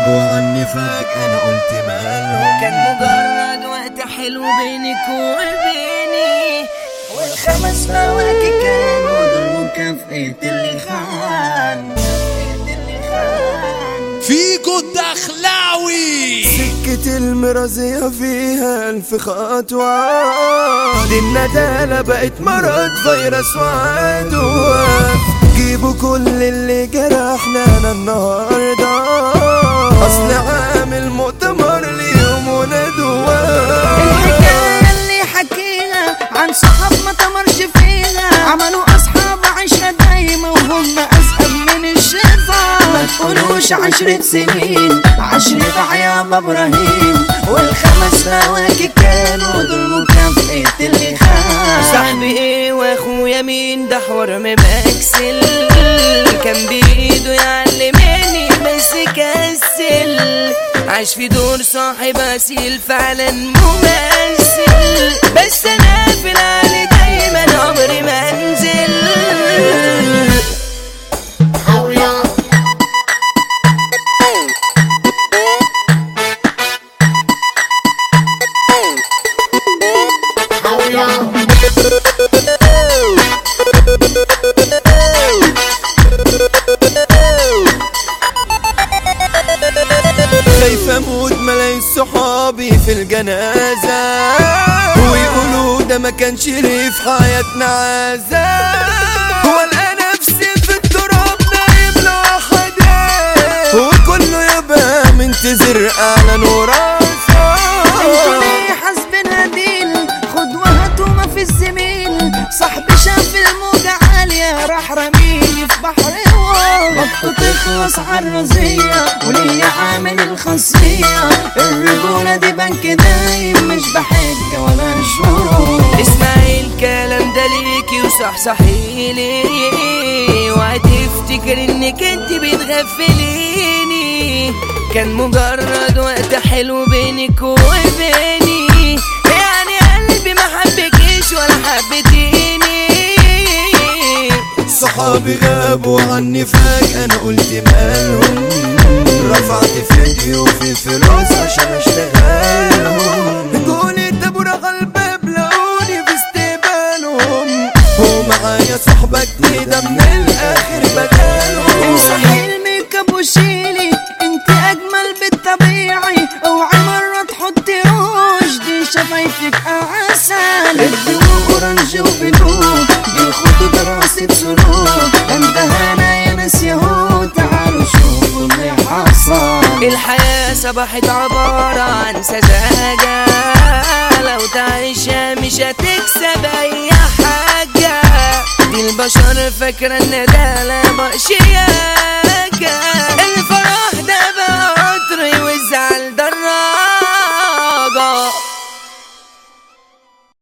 غابوا عني فجأة انا قلت مالهم كان مجرد وقت حلو بينك وبيني والخمس فواكه كانوا دول مكافأة اللي خان اللي خان فيجو الدخلاوي سكة المرازية فيها ألف خطوة دي الندالة بقت مرض فيروس وعدوى جيبوا كل اللي جرحنا أنا النهاردة أصل عامل مؤتمر ليوم وندوة الحكاية اللي حكيها عن صحاب ما تمرش فيها عملوا أصحاب عشرة دايما وهم أسأل من الشيطان ما تقولوش عشرة سنين عشرة عياب إبراهيم والخمس فواكه كانوا دول مكافأة اللي خان صاحبي إيه وأخويا مين ده حوار مبكسل كان بإيده يعلمني بس كسل عاش في دور صاحب أسيل فعلا ممثل بس أنا في العالي دايما عمري ما أنزل خايف اموت ملايين صحابي في الجنازة ويقولوا ده ما كان شريف حياتنا عذاب والقى نفسي في التراب نايم لوحدي وكله يبقى منتظر اعلان وراسه انتوا ليه حاسبين هديل خد وهات وما في الزميل صاحبي شاف الموجة عالية راح رميني في بحر وار وقته تخلص عالرزية وليا عامل الخاصية الرجولة دي بنك دايم مش بحج ولا شروط اسمعي الكلام ده ليكي وصحصحيلي اوعي تفتكر انك انت بتغفليني كان مجرد وقت حلو بينك وبيني يعني قلبي ما حبكيش ولا حبتيني صحابي غابوا عني فجأة أنا قلت مالهم رفعت فيديو في فلوس عشان أشتغلهم جولي تبور على الباب لقوني في استقبالهم ومعايا صحبة جديدة من الآخر بدالهم امسحي الميك اب وشيلي انت اجمل بالطبيعي اوعي مرة تحطي روج دي شفايفك عسل الدموع اورنج وبلوك دي خطوط راسي بسلوك اندهانا يا ناس يهود تعالوا شوفوا اللي حصل الحياة صبحت عبارة عن سذاجة لو تعيشها مش هتكسب اي حاجة دي البشر فاكرة ان ده لا بقشية